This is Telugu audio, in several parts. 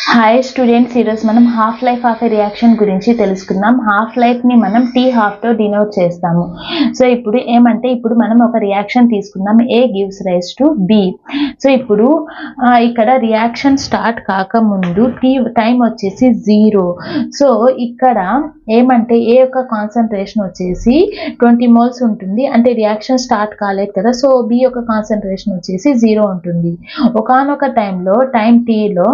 హాయ్ స్టూడెంట్స్ ఈరోజు మనం half life of a reaction గురించి తెలుసుకుందాం హాఫ్ లైఫ్ని మనం టీ హాఫ్తో డినోట్ చేస్తాము సో ఇప్పుడు ఏమంటే ఇప్పుడు మనం ఒక రియాక్షన్ తీసుకుందాం A gives rise to B so ఇప్పుడు ఆ, ఇక్కడ రియాక్షన్ స్టార్ట్ కాకముందు టీ టైం వచ్చేసి జీరో సో ఇక్కడ ఏమంటే ఏ యొక్క కాన్సన్ట్రేషన్ వచ్చేసి ట్వంటీ మోల్స్ ఉంటుంది అంటే రియాక్షన్ స్టార్ట్ కాలేదు కదా సో బి యొక్క కాన్సన్ట్రేషన్ వచ్చేసి జీరో ఉంటుంది ఒకనొక టైంలో టైం టీలో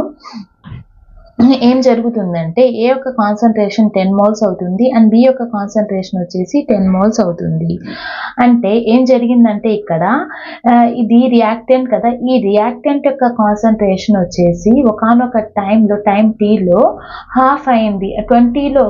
ఏం జరుగుతుందంటే ఏ యొక్క కాన్సన్ట్రేషన్ టెన్ మోల్స్ అవుతుంది అండ్ బి యొక్క కాన్సన్ట్రేషన్ వచ్చేసి టెన్ మోల్స్ అవుతుంది అంటే ఏం జరిగిందంటే ఇక్కడ ఆ, ఇది రియాక్టెంట్ కదా ఈ రియాక్టెంట్ యొక్క కాన్సన్ట్రేషన్ వచ్చేసి ఒకనొక టైంలో టైం టీలో హాఫ్ అయింది ట్వంటీలో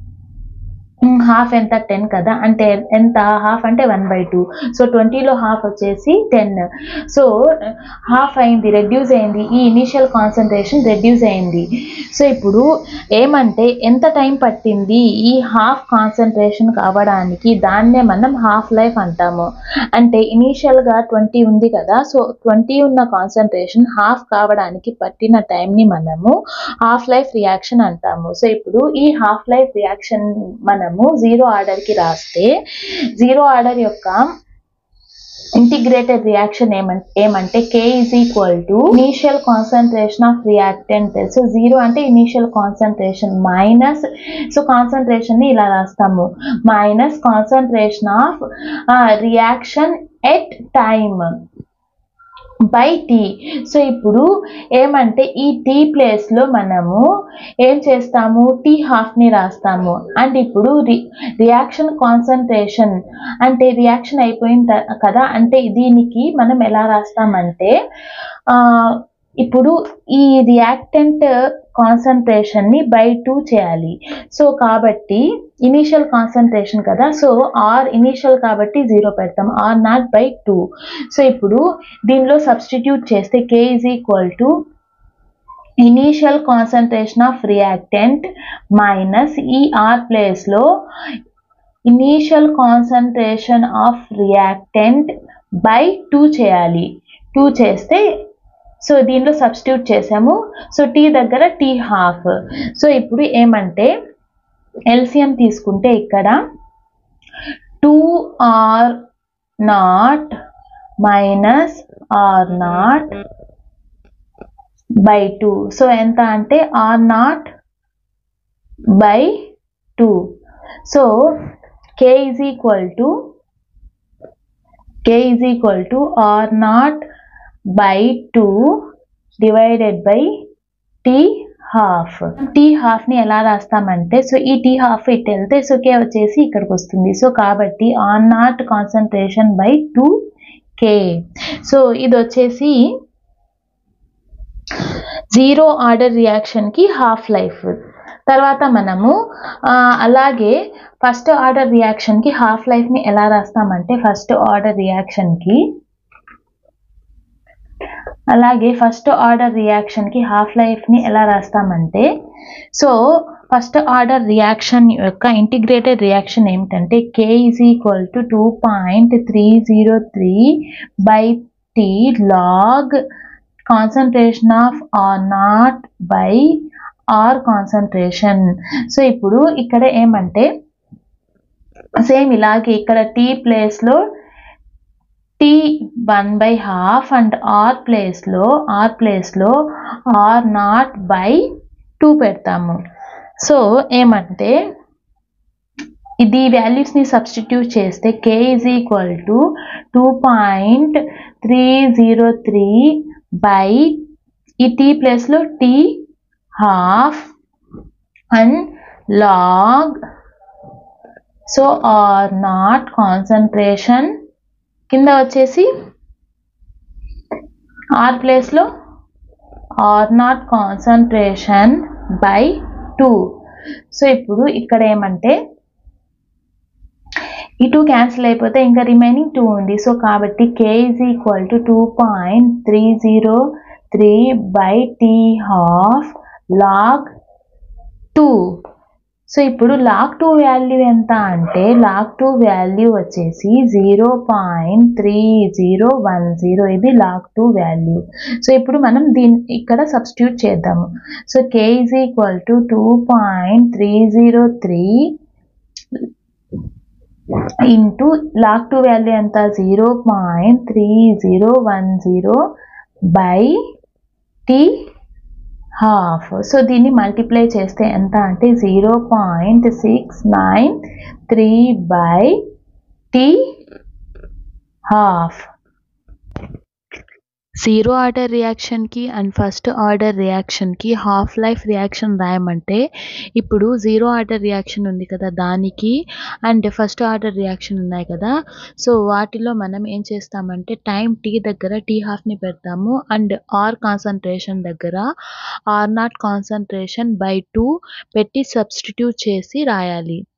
హాఫ్ ఎంత టెన్ కదా అంటే ఎంత హాఫ్ అంటే వన్ బై టూ సో ట్వంటీలో హాఫ్ వచ్చేసి టెన్ సో హాఫ్ అయింది రెడ్యూస్ అయింది ఈ ఇనిషియల్ కాన్సన్ట్రేషన్ రెడ్యూస్ అయింది సో ఇప్పుడు ఏమంటే ఎంత టైం పట్టింది ఈ హాఫ్ కాన్సన్ట్రేషన్ కావడానికి దాన్నే మనం హాఫ్ లైఫ్ అంటాము అంటే ఇనీషియల్గా ట్వంటీ ఉంది కదా సో ట్వంటీ ఉన్న కాన్సన్ట్రేషన్ హాఫ్ కావడానికి పట్టిన టైంని మనము హాఫ్ లైఫ్ రియాక్షన్ అంటాము సో ఇప్పుడు ఈ హాఫ్ లైఫ్ రియాక్షన్ మనము జీరో ఆర్డర్కి రాస్తే జీరో ఆర్డర్ యొక్క ఇంటిగ్రేటెడ్ రియాక్షన్ ఏమంటే ఏమంటే K is equal to initial concentration of reactant so zero అంటే initial concentration minus so concentration ని ఇలా రాస్తాము minus concentration of reaction at time by T so ఇప్పుడు ఏమంటే ఈ టీ ప్లేస్లో మనము ఏం చేస్తాము టీ హాఫ్ని రాస్తాము అండ్ ఇప్పుడు రి రియాక్షన్ కాన్సన్ట్రేషన్ అంటే రియాక్షన్ అయిపోయిన త- కదా అంటే దీనికి మనం ఎలా రాస్తామంటే ఆ, ఇప్పుడు ఈ రియాక్టెంట్ కాన్సన్ట్రేషన్ని బై టూ చేయాలి సో కాబట్టి ఇనీషియల్ కాన్సన్ట్రేషన్ కదా సో ఆర్ ఇనీషియల్ కాబట్టి జీరో పెడతాం R naught by two so ఇప్పుడు దీనిలో సబ్స్టిట్యూట్ చేస్తే K is equal to initial concentration of reactant minus ఈ ఆర్ ప్లేస్లో initial concentration of reactant by two చేయాలి టూ చేస్తే సో దీనిలో సబ్స్టిట్యూట్ చేసాము సో టీ దగ్గర టీ హాఫ్ సో ఇప్పుడు ఏమంటే ఎల్సిఎం తీసుకుంటే ఇక్కడ two R naught minus are naught by two so ఎంత అంటే R naught by two so K is equal to K is equal to R naught by two divided by T half T హాఫ్ని ఎలా రాస్తామంటే సో ఈ టీ హాఫ్ ఇట్ వెళ్తే సో కే వచ్చేసి ఇక్కడికి వస్తుంది సో కాబట్టి on naught concentration by two K so ఇది వచ్చేసి జీరో ఆర్డర్ రియాక్షన్కి హాఫ్ లైఫ్ తర్వాత మనము ఆ, అలాగే ఫస్ట్ ఆర్డర్ రియాక్షన్కి హాఫ్ లైఫ్ని ఎలా రాస్తామంటే ఫస్ట్ ఆర్డర్ రియాక్షన్కి అలాగే ఫస్ట్ ఆర్డర్ రియాక్షన్కి హాఫ్ లైఫ్ని ఎలా రాస్తామంటే సో ఫస్ట్ ఆర్డర్ రియాక్షన్ యొక్క ఇంటిగ్రేటెడ్ రియాక్షన్ ఏమిటంటే K is equal to two point three zero three by T log concentration of R naught by R concentration so ఇప్పుడు ఇక్కడ ఏమంటే సేమ్ ఇలాగే ఇక్కడ టీ ప్లేస్లో T one by half and R ప్లేస్లో ఆర్ ప్లేస్లో ఆర్ నాట్ బై టూ పెడతాము సో ఏమంటే ఇది వాల్యూస్ని సబ్స్టిట్యూట్ చేస్తే K is equal to two point three zero three by ఈ టీ ప్లేస్లో T half and log so R naught concentration కింద వచ్చేసి ఆర్ ప్లేస్లో R naught concentration by two so ఇప్పుడు ఇక్కడ ఏమంటే ఈ టూ క్యాన్సిల్ అయిపోతే ఇంకా రిమైనింగ్ టూ ఉంది సో కాబట్టి K is equal to two point three zero three by T half log two so ఇప్పుడు లాక్ టూ వాల్యూ ఎంత అంటే లాక్ టూ వాల్యూ వచ్చేసి zero point three zero one zero ఇది లాక్ టూ వాల్యూ సో ఇప్పుడు మనం దీన్ని ఇక్కడ సబ్స్టిట్యూట్ చేద్దాము so K is equal to two point three zero three into log two value ఎంత zero point three zero one zero by T half so దీన్ని మల్టిప్లై చేస్తే ఎంత అంటే zero point six nine three by T half zero order రియాక్షన్కి అండ్ ఫస్ట్ ఆర్డర్ రియాక్షన్కి హాఫ్ లైఫ్ రియాక్షన్ రాయమంటే ఇప్పుడు జీరో ఆర్డర్ రియాక్షన్ ఉంది కదా దానికి అండ్ ఫస్ట్ ఆర్డర్ రియాక్షన్ ఉన్నాయి కదా సో వాటిలో మనం ఏం చేస్తామంటే టైం టీ దగ్గర టీ హాఫ్ని పెడతాము అండ్ ఆర్ కాన్సన్ట్రేషన్ దగ్గర R naught concentration by two పెట్టి సబ్స్టిట్యూట్ చేసి రాయాలి